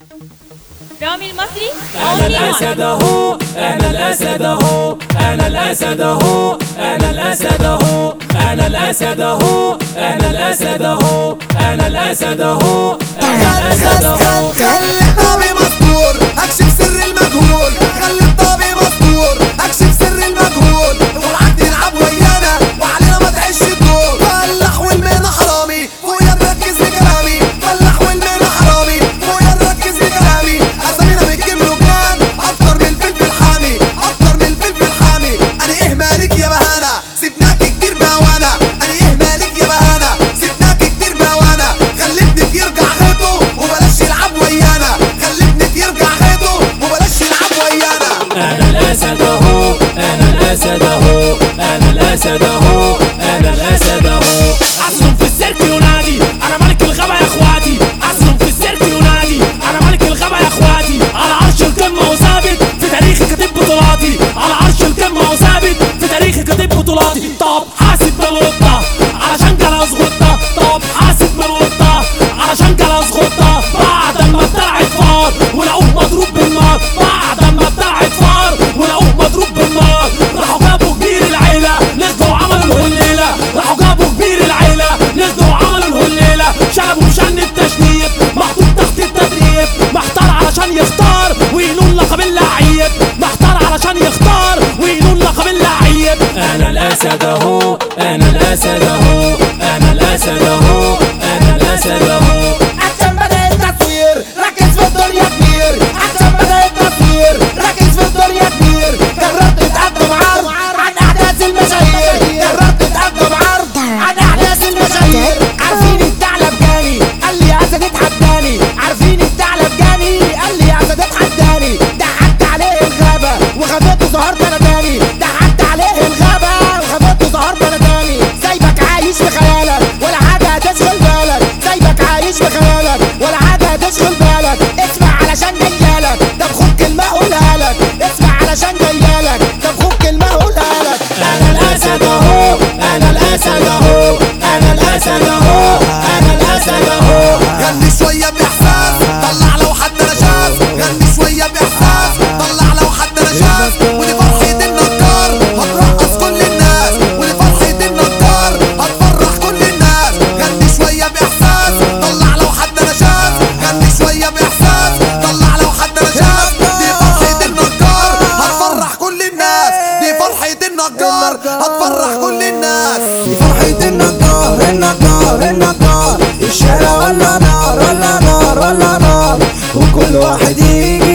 رامي المصري انا الاسد اهو انا الاسد اهو انا الاسد اهو انا الاسد اهو انا الاسد اهو انا الاسد اهو انا الاسد اهو انا الاسد اهو خلي الطابي مستور اكشف سر المجهول خلي الطابي مستور اكشف سر المجهول اوعى تلعب ويانا وعلينا ما تعيش الدور فلح والمينا حرامي فوقيا نركز بكلامي فلح والمينا حرامي فوقيا نركز بكلامي اسامينا بتجيب له كام اكتر من الفلفل حامي اكتر من الفلفل حامي انا ايه مالك يا بهانا سيبناك كتير بهوانا انا ايه مالك يا بهانا سيبناك كتير بهوانا خلي ابنك يرجع غيطه وبلاش يلعب ويانا خلي ابنك يرجع غيطه وبلاش يلعب ويانا انا الاسد اهو انا الاسد اهو انا الاسد اهو انا الاسد اهو اصلا في السيرك ينادي انا ملك الغابة يا اخواتي اصلا في السيرك ينادي انا ملك الغابة يا اخواتي على عرش القمة وثابت في تاريخي كاتب بطولاتي على عرش القمة وثابت في تاريخي كاتب بطولاتي طب حاسب من الغطة علشان كان اظبطها طب حاسب من الغطة علشان كان اظبطها بعد ما طلعت فار ولقوه مضروب بالنار بعد ما طلعت فار ولقوه مضروب بالنار راحوا جابوا كبير العيلة نزلوا وعملوا الهليلة راحوا جابوا كبير العيلة نزلوا وعملوا الهليلة شغبوا شن التشنيب محطوط تحت التدريب محتار علشان يختار وينون لقب اللعيب محتار علشان يختار وينون لقب اللعيب انا الاسد اهو انا الاسد اهو انا الاسد اهو انا الاسد اهو احسن بدأ التصوير ركز في الدنيا كبير احسن بدأ التصوير ركز في الدنيا كبير جربت تقدم عرض عن احداث المشاهير جربت تقدم عرض عن احداث المشاهير عارفين الثعلب جاني قال لي يا اسد اتحداني عارفين الثعلب جاني قال لي يا اسد اتحداني ضحكت عليه الغابة وخدته ظهرت انا تاني ضحكت عليه الغابة وخدته ظهرت انا تاني سايبك عايش في خيالك ولا حاجة هتشغل بالك سايبك عايش في خيالك ولا حاجة هتشغل بالك اسمع علشان جايالك ده بخوك كلمة اقولها لك اسمع علشان جايالك ده بخوك كلمة اقولها لك انا الاسد اهو انا الاسد اهو انا الاسد اهو انا الاسد اهو غني شوية بإحساس طلع لو حد أنا شاف غني شوية بإحساس طلع لو حد أنا شاف ودي فرحة النجار هترقص كل الناس ودي فرحة النجار هتفرح كل الناس غني شوية بإحساس طلع لو حد أنا شاف غني شوية بإحساس طلع لو حد أنا شاف دي فرحة النجار هتفرح كل الناس دي فرحة النجار هتفرح كل الناس دي فرحة النجار النجار النجار الشارع ولا نار ولا نار ولا نار وكل واحد يجي